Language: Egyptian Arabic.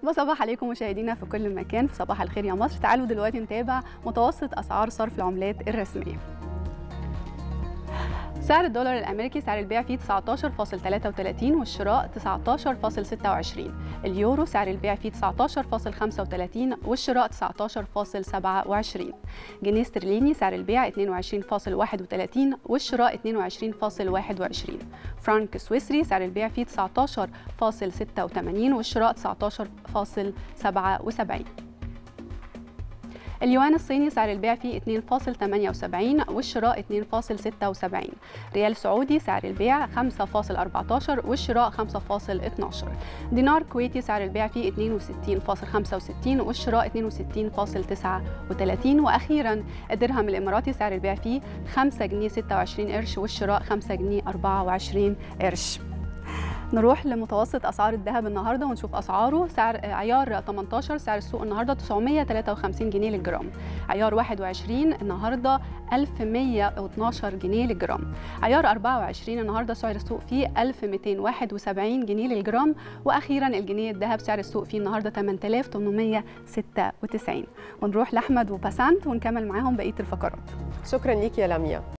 بصباح عليكم مشاهدينا في كل مكان في صباح الخير يا مصر تعالوا دلوقتي نتابع متوسط اسعار صرف العملات الرسميه سعر الدولار الامريكي سعر البيع فيه 19.33 والشراء 19.26 اليورو سعر البيع فيه 19.35 والشراء 19.27 جنيه استرليني سعر البيع 22.31 والشراء 22.21 فرانك سويسري سعر البيع فيه 19.86 والشراء 19.77 اليوان الصيني سعر البيع فيه 2.78 والشراء 2.76 ريال سعودي سعر البيع 5.14 والشراء 5.12 دينار كويتي سعر البيع فيه 62.65 والشراء 62.39 واخيرا الدرهم الاماراتي سعر البيع فيه 5 جنيه 26 قرش والشراء 5 جنيه 24 قرش نروح لمتوسط اسعار الذهب النهارده ونشوف اسعاره سعر عيار 18 سعر السوق النهارده 953 جنيه للجرام عيار 21 النهارده 1112 جنيه للجرام عيار 24 النهارده سعر السوق فيه 1271 جنيه للجرام واخيرا الجنيه الذهب سعر السوق فيه النهارده 8896 ونروح لاحمد وباسانت ونكمل معاهم بقيه الفقرات شكرا ليك يا لميا